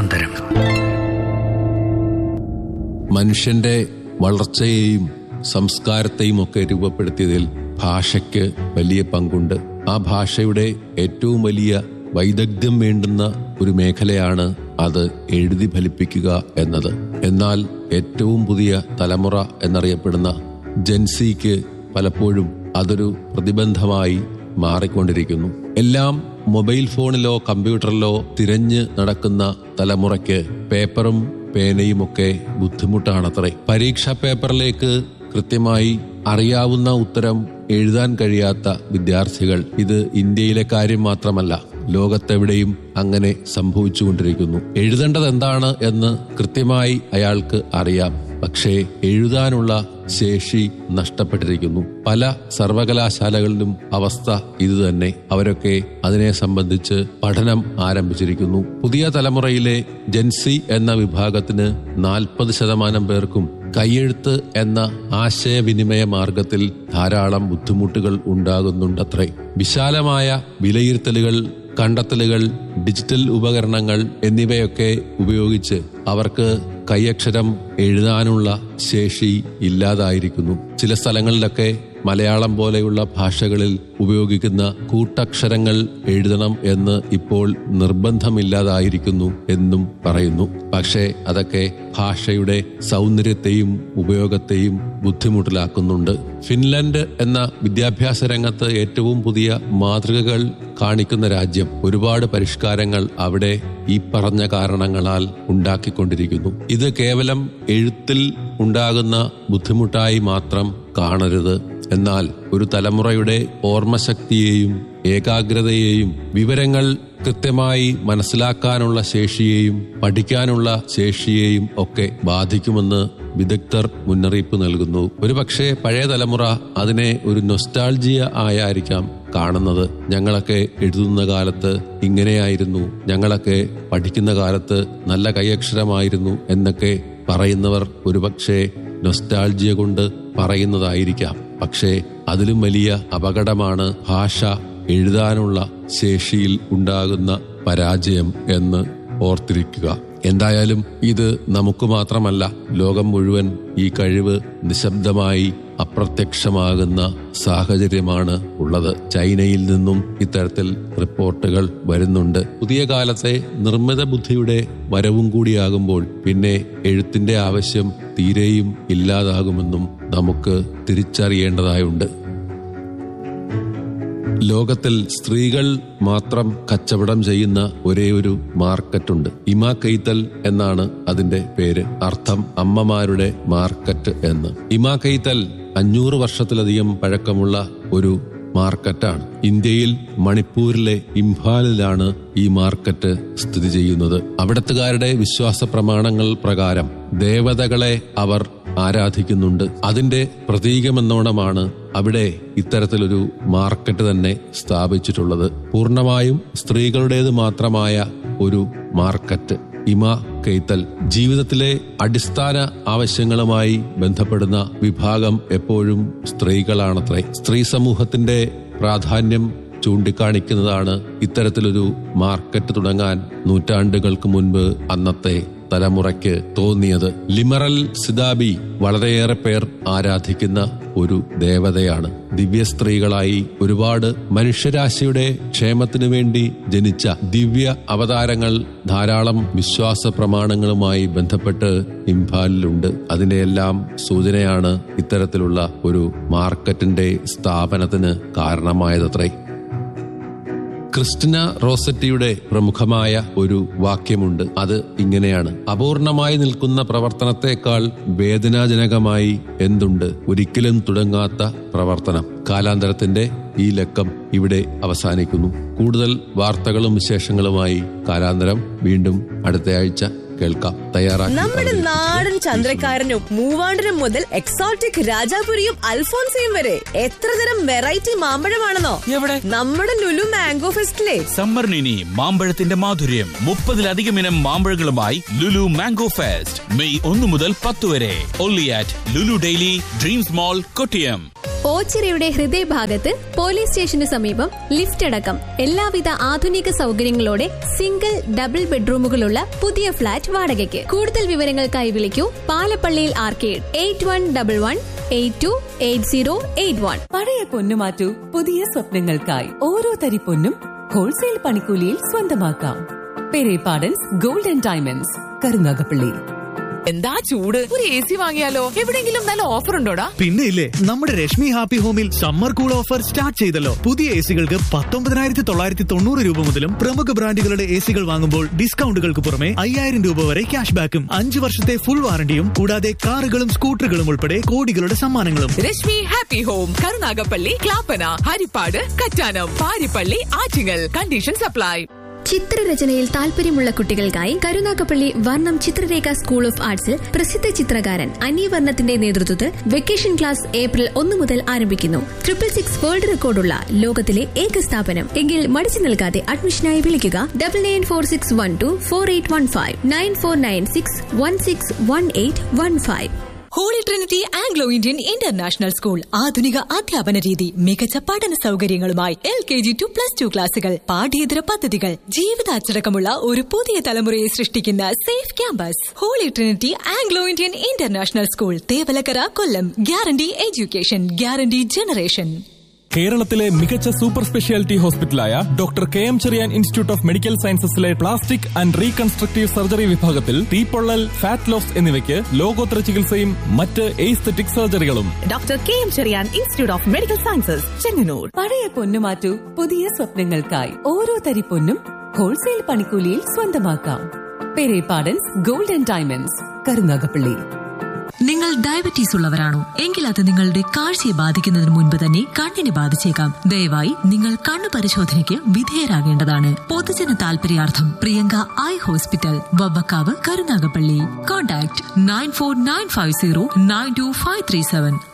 സാന്ദ്രം മനുഷ്യന്റെ വളർച്ചയെയും സംസ്കാരത്തെയും ഒക്കെ രൂപപ്പെടുത്തിയതിൽ ഭാഷയ്ക്ക് വലിയ പങ്കുണ്ട് ആ ഭാഷയുടെ ഏറ്റവും വലിയ വൈദഗ്ധ്യം വേണ്ടുന്ന ഒരു മേഖലയാണ് അത് എഴുതി ഫലിപ്പിക്കുക എന്നത് എന്നാൽ ഏറ്റവും പുതിയ തലമുറ എന്നറിയപ്പെടുന്ന ജെൻസിക്ക് പലപ്പോഴും അതൊരു പ്രതിബന്ധമായി മാറിക്കൊണ്ടിരിക്കുന്നു എല്ലാം മൊബൈൽ ഫോണിലോ കമ്പ്യൂട്ടറിലോ തിരഞ്ഞ് നടക്കുന്ന തലമുറയ്ക്ക് പേപ്പറും പേനയുമൊക്കെ ബുദ്ധിമുട്ടാണത്രേ പരീക്ഷാ പേപ്പറിലേക്ക് കൃത്യമായി അറിയാവുന്ന ഉത്തരം എഴുതാൻ കഴിയാത്ത വിദ്യാർത്ഥികൾ ഇത് ഇന്ത്യയിലെ കാര്യം മാത്രമല്ല ലോകത്തെവിടെയും അങ്ങനെ സംഭവിച്ചുകൊണ്ടിരിക്കുന്നു എഴുതേണ്ടത് എന്താണ് എന്ന് കൃത്യമായി അയാൾക്ക് അറിയാം പക്ഷേ എഴുതാനുള്ള ശേഷി നഷ്ടപ്പെട്ടിരിക്കുന്നു പല സർവകലാശാലകളിലും അവസ്ഥ ഇതുതന്നെ അവരൊക്കെ അതിനെ സംബന്ധിച്ച് പഠനം ആരംഭിച്ചിരിക്കുന്നു പുതിയ തലമുറയിലെ ജെൻസി എന്ന വിഭാഗത്തിന് നാൽപ്പത് ശതമാനം പേർക്കും കൈയെഴുത്ത് എന്ന ആശയവിനിമയ മാർഗത്തിൽ ധാരാളം ബുദ്ധിമുട്ടുകൾ ഉണ്ടാകുന്നുണ്ടത്രേ വിശാലമായ വിലയിരുത്തലുകൾ കണ്ടെത്തലുകൾ ഡിജിറ്റൽ ഉപകരണങ്ങൾ എന്നിവയൊക്കെ ഉപയോഗിച്ച് അവർക്ക് കൈയക്ഷരം എഴുതാനുള്ള ശേഷി ഇല്ലാതായിരിക്കുന്നു ചില സ്ഥലങ്ങളിലൊക്കെ മലയാളം പോലെയുള്ള ഭാഷകളിൽ ഉപയോഗിക്കുന്ന കൂട്ടക്ഷരങ്ങൾ എഴുതണം എന്ന് ഇപ്പോൾ നിർബന്ധമില്ലാതായിരിക്കുന്നു എന്നും പറയുന്നു പക്ഷേ അതൊക്കെ ഭാഷയുടെ സൗന്ദര്യത്തെയും ഉപയോഗത്തെയും ബുദ്ധിമുട്ടിലാക്കുന്നുണ്ട് ഫിൻലൻഡ് എന്ന വിദ്യാഭ്യാസ രംഗത്ത് ഏറ്റവും പുതിയ മാതൃകകൾ കാണിക്കുന്ന രാജ്യം ഒരുപാട് പരിഷ്കാരങ്ങൾ അവിടെ ഈ പറഞ്ഞ കാരണങ്ങളാൽ ഉണ്ടാക്കിക്കൊണ്ടിരിക്കുന്നു ഇത് കേവലം എഴുത്തിൽ ഉണ്ടാകുന്ന ബുദ്ധിമുട്ടായി മാത്രം കാണരുത് എന്നാൽ ഒരു തലമുറയുടെ ഓർമ്മശക്തിയെയും ഏകാഗ്രതയെയും വിവരങ്ങൾ കൃത്യമായി മനസ്സിലാക്കാനുള്ള ശേഷിയെയും പഠിക്കാനുള്ള ശേഷിയെയും ഒക്കെ ബാധിക്കുമെന്ന് വിദഗ്ധർ മുന്നറിയിപ്പ് നൽകുന്നു ഒരുപക്ഷെ പഴയ തലമുറ അതിനെ ഒരു നൊസ്റ്റാൾജിയ ആയായിരിക്കാം കാണുന്നത് ഞങ്ങളൊക്കെ എഴുതുന്ന കാലത്ത് ഇങ്ങനെയായിരുന്നു ഞങ്ങളൊക്കെ പഠിക്കുന്ന കാലത്ത് നല്ല കൈയക്ഷരമായിരുന്നു എന്നൊക്കെ പറയുന്നവർ ഒരുപക്ഷെ നൊസ്റ്റാൾജിയ കൊണ്ട് പറയുന്നതായിരിക്കാം പക്ഷേ അതിലും വലിയ അപകടമാണ് ഭാഷ എഴുതാനുള്ള ശേഷിയിൽ ഉണ്ടാകുന്ന പരാജയം എന്ന് ഓർത്തിരിക്കുക എന്തായാലും ഇത് നമുക്ക് മാത്രമല്ല ലോകം മുഴുവൻ ഈ കഴിവ് നിശബ്ദമായി അപ്രത്യക്ഷമാകുന്ന സാഹചര്യമാണ് ഉള്ളത് ചൈനയിൽ നിന്നും ഇത്തരത്തിൽ റിപ്പോർട്ടുകൾ വരുന്നുണ്ട് പുതിയ കാലത്തെ നിർമ്മിത ബുദ്ധിയുടെ വരവും കൂടിയാകുമ്പോൾ പിന്നെ എഴുത്തിന്റെ ആവശ്യം തീരെയും ഇല്ലാതാകുമെന്നും നമുക്ക് തിരിച്ചറിയേണ്ടതായുണ്ട് ലോകത്തിൽ സ്ത്രീകൾ മാത്രം കച്ചവടം ചെയ്യുന്ന ഒരേ ഒരു മാർക്കറ്റുണ്ട് ഇമാ കെയ്ത്തൽ എന്നാണ് അതിന്റെ പേര് അർത്ഥം അമ്മമാരുടെ മാർക്കറ്റ് എന്ന് ഇമാ കെയ്ത്തൽ അഞ്ഞൂറ് വർഷത്തിലധികം പഴക്കമുള്ള ഒരു മാർക്കറ്റാണ് ഇന്ത്യയിൽ മണിപ്പൂരിലെ ഇംഫാലിലാണ് ഈ മാർക്കറ്റ് സ്ഥിതി ചെയ്യുന്നത് അവിടത്തുകാരുടെ വിശ്വാസ പ്രമാണങ്ങൾ പ്രകാരം ദേവതകളെ അവർ ആരാധിക്കുന്നുണ്ട് അതിന്റെ പ്രതീകമെന്നോണമാണ് അവിടെ ഇത്തരത്തിലൊരു മാർക്കറ്റ് തന്നെ സ്ഥാപിച്ചിട്ടുള്ളത് പൂർണ്ണമായും സ്ത്രീകളുടേത് മാത്രമായ ഒരു മാർക്കറ്റ് ഇമ കെയ്ത്തൽ ജീവിതത്തിലെ അടിസ്ഥാന ആവശ്യങ്ങളുമായി ബന്ധപ്പെടുന്ന വിഭാഗം എപ്പോഴും സ്ത്രീകളാണത്രേ സ്ത്രീ സമൂഹത്തിന്റെ പ്രാധാന്യം ചൂണ്ടിക്കാണിക്കുന്നതാണ് ഇത്തരത്തിലൊരു മാർക്കറ്റ് തുടങ്ങാൻ നൂറ്റാണ്ടുകൾക്ക് മുൻപ് അന്നത്തെ തലമുറയ്ക്ക് തോന്നിയത് ലിമറൽ സിദാബി വളരെയേറെ പേർ ആരാധിക്കുന്ന ഒരു ദേവതയാണ് ദിവ്യ സ്ത്രീകളായി ഒരുപാട് മനുഷ്യരാശിയുടെ ക്ഷേമത്തിനു വേണ്ടി ജനിച്ച ദിവ്യ അവതാരങ്ങൾ ധാരാളം വിശ്വാസ പ്രമാണങ്ങളുമായി ബന്ധപ്പെട്ട് ഇംഫാലിലുണ്ട് അതിന്റെയെല്ലാം സൂചനയാണ് ഇത്തരത്തിലുള്ള ഒരു മാർക്കറ്റിന്റെ സ്ഥാപനത്തിന് കാരണമായതത്രേ ക്രിസ്റ്റിന റോസറ്റിയുടെ പ്രമുഖമായ ഒരു വാക്യമുണ്ട് അത് ഇങ്ങനെയാണ് അപൂർണമായി നിൽക്കുന്ന പ്രവർത്തനത്തെക്കാൾ വേദനാജനകമായി എന്തുണ്ട് ഒരിക്കലും തുടങ്ങാത്ത പ്രവർത്തനം കാലാന്തരത്തിന്റെ ഈ ലക്കം ഇവിടെ അവസാനിക്കുന്നു കൂടുതൽ വാർത്തകളും വിശേഷങ്ങളുമായി കാലാന്തരം വീണ്ടും അടുത്തയാഴ്ച കേൾക്കാം തയ്യാറാക്കി നമ്മുടെ നാടൻ ചന്ദ്രക്കാരനും മൂവാണ്ടനും മുതൽ എക്സോട്ടിക് രാജാപുരിയും അൽഫോൻസിയും വരെ എത്ര തരം വെറൈറ്റി മാമ്പഴമാണെന്നോ എവിടെ നമ്മുടെ ലുലു മാംഗോ ഫെസ്റ്റിലെ സമ്മറിന് ഇനി മാമ്പഴത്തിന്റെ മാധുര്യം മുപ്പതിലധികം ഇനം മാമ്പഴങ്ങളുമായി ലുലു മാംഗോ ഫെസ്റ്റ് മെയ് ഒന്ന് മുതൽ പത്ത് വരെ ഒല്ലി at Lulu daily dreams mall Kottiyam ഓച്ചിറയുടെ ഹൃദയഭാഗത്ത് പോലീസ് സ്റ്റേഷന് സമീപം ലിഫ്റ്റ് അടക്കം എല്ലാവിധ ആധുനിക സൗകര്യങ്ങളോടെ സിംഗിൾ ഡബിൾ ബെഡ്റൂമുകളുള്ള പുതിയ ഫ്ളാറ്റ് വാടകയ്ക്ക് കൂടുതൽ വിവരങ്ങൾക്കായി വിളിക്കൂ പാലപ്പള്ളിയിൽ arcade eight one double one eight two eight zero eight one പഴയ പൊന്നു മാറ്റൂ പുതിയ സ്വപ്നങ്ങൾക്കായി ഓരോ തരി പൊന്നും ഹോൾസെയിൽ പണിക്കൂലിയിൽ സ്വന്തമാക്കാം പെരേപാടൻസ് ഗോൾഡൻ ഡയമണ്ട്സ് കരുനാഗപ്പള്ളി എന്താ ചൂട് ഒരു എ സി വാങ്ങിയാലോ എവിടെങ്കിലും നല്ല ഓഫർ ഉണ്ടോടാ പിന്നെ ഇല്ലേ നമ്മുടെ രശ്മി ഹാപ്പി ഹോമിൽ സമ്മർ കൂൾ ഓഫർ സ്റ്റാർട്ട് ചെയ്തല്ലോ പുതിയ എ സികൾക്ക് പത്തൊമ്പതിനായിരത്തി തൊള്ളായിരത്തി തൊണ്ണൂറ് രൂപ മുതലും പ്രമുഖ ബ്രാൻഡുകളുടെ എ സികൾ വാങ്ങുമ്പോൾ ഡിസ്കൗണ്ടുകൾക്ക് പുറമെ അയ്യായിരം രൂപ വരെ ക്യാഷ് ബാക്കും അഞ്ച് വർഷത്തെ ഫുൾ വാറണ്ടിയും കൂടാതെ കാറുകളും സ്കൂട്ടറുകളും ഉൾപ്പെടെ കോടികളുടെ സമ്മാനങ്ങളും Rashmi happy home Karunagappally Clappana Haripad Kattanam Parippally Attingal conditions apply ചിത്രരചനയിൽ താല്പര്യമുള്ള കുട്ടികൾക്കായി കരുനാഗപ്പള്ളി വർണ്ണം ചിത്രരേഖ സ്കൂൾ ഓഫ് ആർട്സിൽ പ്രസിദ്ധ ചിത്രകാരൻ അന്യവർണ്ണത്തിന്റെ നേതൃത്വത്തിൽ വെക്കേഷൻ ക്ലാസ് ഏപ്രിൽ ഒന്ന് മുതൽ ആരംഭിക്കുന്നു ട്രിപ്പിൾ സിക്സ് വേൾഡ് റെക്കോർഡുള്ള ലോകത്തിലെ ഏക സ്ഥാപനം എങ്കിൽ മടിച്ചു നിൽക്കാതെ അഡ്മിഷനായി വിളിക്കുക double nine four six one two four eight one five nine four nine six one six one eight one five holy trinity Anglo Indian international school ആധുനിക അധ്യാപന രീതി മികച്ച പഠന സൗകര്യങ്ങളുമായി L K G to plus two ക്ലാസുകൾ പാഠ്യേതര പദ്ധതികൾ ജീവിതാച്ചടക്കമുള്ള ഒരു പുതിയ തലമുറയെ സൃഷ്ടിക്കുന്ന safe campus holy trinity Anglo Indian international school Thevalakkara Kollam guarantee education guarantee generation കേരളത്തിലെ മികച്ച സൂപ്പർ സ്പെഷ്യാലിറ്റി ഹോസ്പിറ്റലായ doctor K M Cherian institute of medical സയൻസസിലെ പ്ലാസ്റ്റിക് ആൻഡ് റീകൺസ്ട്രക്റ്റീവ് സർജറി വിഭാഗത്തിൽ തീപ്പൊള്ളൽ ഫാറ്റ് ലോസ് എന്നിവയ്ക്ക് ലോകോത്തര ചികിത്സയും മറ്റ് എയ്സ്തെറ്റിക് സർജറികളും doctor K M Cherian institute of medical sciences Chengannur പഴയ പൊന്നു മാറ്റൂ പുതിയ സ്വപ്നങ്ങൾക്കായി ഓരോ തരി പൊന്നും ഹോൾസെയിൽ പണിക്കൂലിയിൽ സ്വന്തമാക്കാം പെരേപാടൻസ് ഗോൾഡൻ ഡയമണ്ട്സ് കരുനാഗപ്പള്ളി നിങ്ങൾ ഡയബറ്റീസ് ഉള്ളവരാണോ എങ്കിൽ അത് നിങ്ങളുടെ കാഴ്ചയെ ബാധിക്കുന്നതിന് മുൻപ് തന്നെ കണ്ണിനെ ബാധിച്ചേക്കാം ദയവായി നിങ്ങൾ കണ്ണു പരിശോധനയ്ക്ക് വിധേയരാകേണ്ടതാണ് പൊതുജന താൽപര്യാർത്ഥം Priyanka eye hospital Vavvakkavu Karunagappally contact nine four nine five zero nine two five three seven